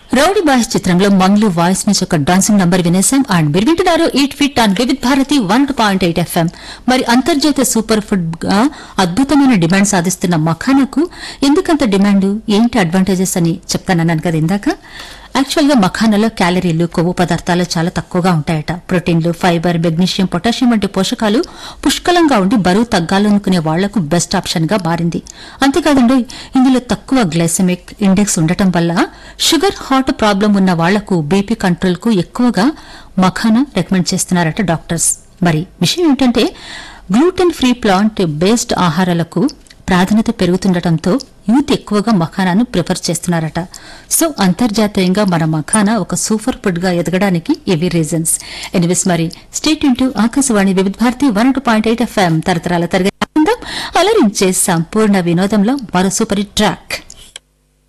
rowdy boys చిత్రంలో మంగ్లూ voice నుంచి ఒక డాన్సింగ్ నంబర్ వినేశాం అండ్ మీరు వింటున్నారు eat fit and Vividh Bharati one point eight FM మరి అంతర్జాతీయ సూపర్ ఫుడ్ గా అద్భుతమైన డిమాండ్ సాధిస్తున్న మఖానాకు ఎందుకంత డిమాండ్ ఏంటి అడ్వాంటేజెస్ అని చెప్తానన్నాను కదా ఇందాక యాక్చువల్ గా మఖానాలో క్యాలరీలు కొవ్వు పదార్థాలు చాలా తక్కువగా ఉంటాయట ప్రోటీన్లు ఫైబర్ మెగ్నీషియం పొటాషియం వంటి పోషకాలు పుష్కలంగా ఉండి బరువు తగ్గాలనుకునే వాళ్లకు బెస్ట్ ఆప్షన్ గా మారింది అంతేకాదండి ఇందులో తక్కువ గ్లైసెమిక్ ఇండెక్స్ ఉండటం వల్ల షుగర్ హార్ట్ ప్రాబ్లం ఉన్న వాళ్లకు బీపీ కంట్రోల్ కు ఎక్కువగా మఖానా రికమెండ్ చేస్తున్నారట డాక్టర్స్ మరి విషయం ఏంటంటే గ్లూటెన్ ఫ్రీ ప్లాంట్ బేస్డ్ ఆహారాలకు ప్రాధాన్యత పెరుగుతుండటంతో యూత్ ఎక్కువగా మఖానాను ప్రిఫర్ చేస్తున్నారట సో అంతర్జాతీయంగా మన మఖానా ఒక సూపర్ ఫుడ్ గా ఎదగడానికి ఇవి రీజన్స్ ఎనివేస్ మరి state into Akashvani Vividh Bharati one two point eight FM తరతరాల తరగతి అలరించే సంపూర్ణ వినోదంలో మరో సూపర్ హిట్ ట్రాక్